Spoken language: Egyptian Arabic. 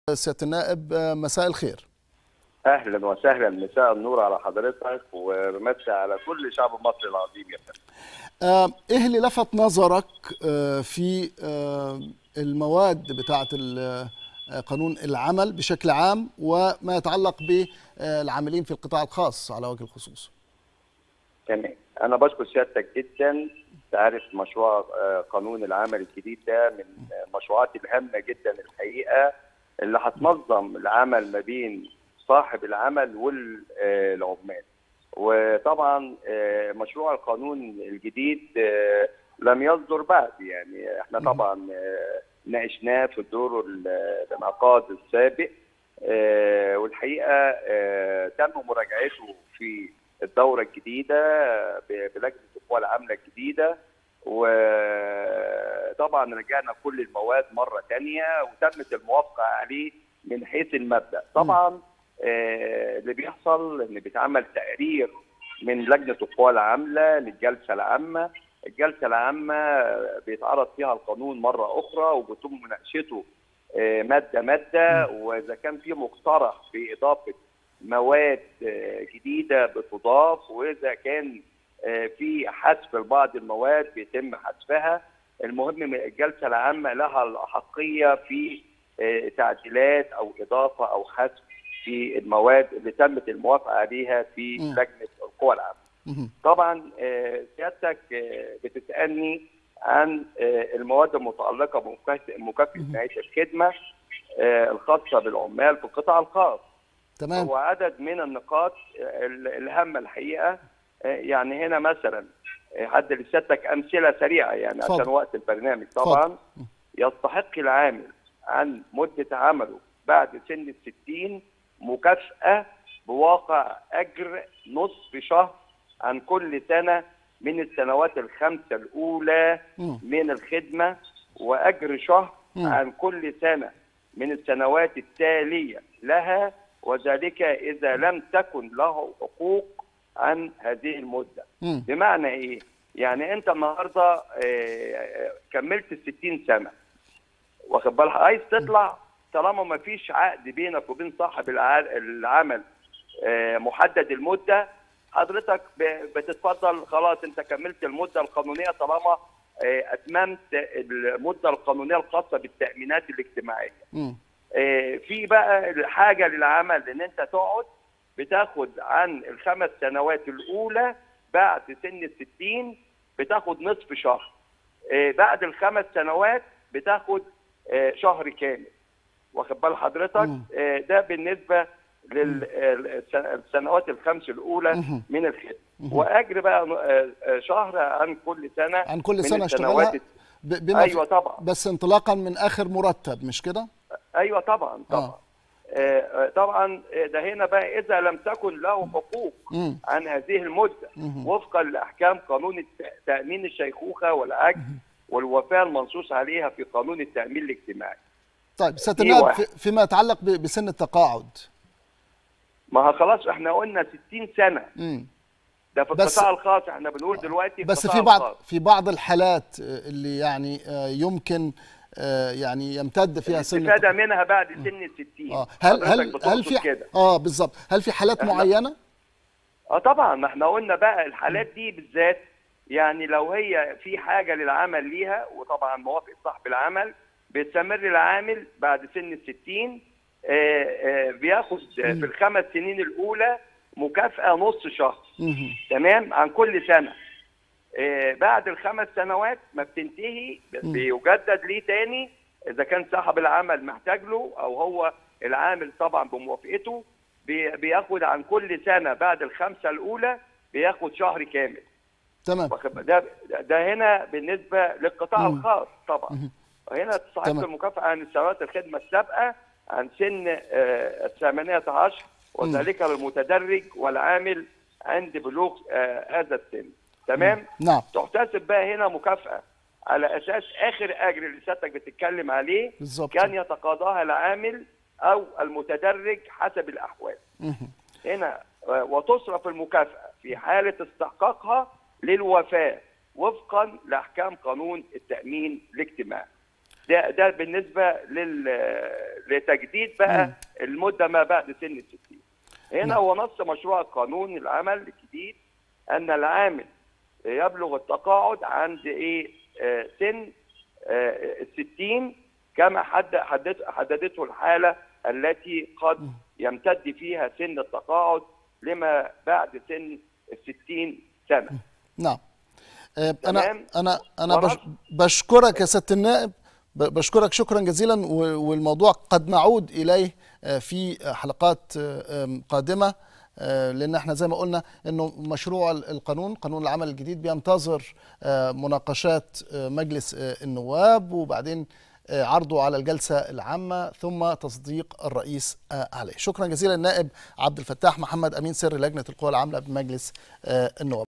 سياده النائب مساء الخير اهلا وسهلا مساء النور على حضرتك ومساء على كل شعب مصر العظيم يا فندم ايه اللي لفت نظرك في المواد بتاعه قانون العمل بشكل عام وما يتعلق بالعاملين في القطاع الخاص على وجه الخصوص تمام انا بشكر سيادتك جدا تعرف مشروع قانون العمل الجديد ده من المشروعات الهامه جدا الحقيقه اللي هتنظم العمل ما بين صاحب العمل والعمال وطبعا مشروع القانون الجديد لم يصدر بعد يعني احنا طبعا ناقشناه في الدور الانعقاد السابق والحقيقه تم مراجعته في الدوره الجديده بلجنه القوى العامله الجديده وطبعا رجعنا كل المواد مره ثانيه وتمت الموافقه عليه من حيث المبدا طبعا آه اللي بيحصل ان بيتعمل تقرير من لجنه القوى العامله للجلسه العامه الجلسه العامه بيتعرض فيها القانون مره اخرى وبيتم مناقشته آه ماده ماده واذا كان في مقترح باضافه مواد آه جديده بتضاف واذا كان في حذف لبعض المواد بيتم حذفها المهم الجلسه العامه لها الاحقيه في تعديلات او اضافه او حذف في المواد اللي تمت الموافقه عليها في لجنه القوى العامه. طبعا سيادتك بتسالني عن المواد المتعلقه بمكافاه نهايه الخدمه الخاصه بالعمال في القطاع الخاص. تمام. هو عدد من النقاط الهامه الحقيقه يعني هنا مثلا حد لسيادتك امثله سريعه يعني فضل. عشان وقت البرنامج طبعا فضل. يستحق العامل عن مده عمله بعد سن الستين مكافاه بواقع اجر نصف شهر عن كل سنه من السنوات الخمسه الاولى م. من الخدمه واجر شهر م. عن كل سنه من السنوات التاليه لها وذلك اذا لم تكن له حقوق عن هذه المده م. بمعنى ايه يعني انت النهارده اه كملت ال 60 سنه واخد بالك عايز تطلع طالما ما فيش عقد بينك وبين صاحب العمل اه محدد المده حضرتك بتتفضل خلاص انت كملت المده القانونيه طالما اه اتممت المده القانونيه الخاصه بالتامينات الاجتماعيه في بقى حاجه للعمل ان انت تقعد بتاخد عن الخمس سنوات الاولى بعد سن الستين بتاخد نصف شهر آه بعد الخمس سنوات بتاخد آه شهر كامل واخد بال حضرتك آه ده بالنسبه للسنوات الخمس الاولى من الخدمه واجر بقى شهر عن كل سنه عن كل سنه اشتغلها بما ايوه طبعا بس انطلاقا من اخر مرتب مش كده ايوه طبعا طبعا آه. طبعا ده هنا بقى اذا لم تكن له حقوق مم. عن هذه المده مم. وفقا لاحكام قانون تامين الشيخوخه والعجز والوفاه المنصوص عليها في قانون التامين الاجتماعي. طيب سياده النائب فيما يتعلق بسن التقاعد ما ها خلاص احنا قلنا 60 سنه مم. ده في القطاع الخاص احنا بنقول دلوقتي بس في بعض الخاص. في بعض الحالات اللي يعني يمكن يعني يمتد فيها سن الاستفاده منها بعد سن ال 60 اه هل هل هل في كده. اه بالظبط هل في حالات معينه؟ اه طبعا ما احنا قلنا بقى الحالات دي بالذات يعني لو هي في حاجه للعمل ليها وطبعا موافقه صاحب العمل بيستمر العامل بعد سن ال 60 آه آه بياخد في الخمس سنين الاولى مكافاه نص شهر تمام عن كل سنه آه بعد الخمس سنوات ما بتنتهي بيجدد ليه تاني اذا كان صاحب العمل محتاج له او هو العامل طبعا بموافقته بي بياخد عن كل سنه بعد الخمسه الاولى بياخد شهر كامل تمام ده ده هنا بالنسبه للقطاع مم. الخاص طبعا هنا تستحق المكافاه عن سنوات الخدمه السابقه عن سن الثمانية عشر وذلك للمتدرج والعامل عند بلوغ هذا السن تمام نعم تحتسب بقى هنا مكافاه على اساس اخر اجر اللي سيادتك بتتكلم عليه بالزبط. كان يتقاضاها العامل او المتدرج حسب الاحوال هنا وتصرف المكافاه في حاله استحقاقها للوفاه وفقا لاحكام قانون التامين الاجتماعي ده ده بالنسبه لل لتجديد بقى المده ما بعد سن ال 60 هنا هو نص مشروع قانون العمل الجديد ان العامل يبلغ التقاعد عند ايه آه سن ال 60 كما حد حدد حددته الحاله التي قد يمتد فيها سن التقاعد لما بعد سن ال 60 سنه. نعم. انا انا انا بش بشكرك يا سياده النائب بشكرك شكرا جزيلا والموضوع قد نعود اليه في حلقات قادمه لان احنا زي ما قلنا انه مشروع القانون قانون العمل الجديد بينتظر مناقشات مجلس النواب وبعدين عرضه على الجلسه العامه ثم تصديق الرئيس عليه شكرا جزيلا النائب عبد الفتاح محمد امين سر لجنه القوى العامله بمجلس النواب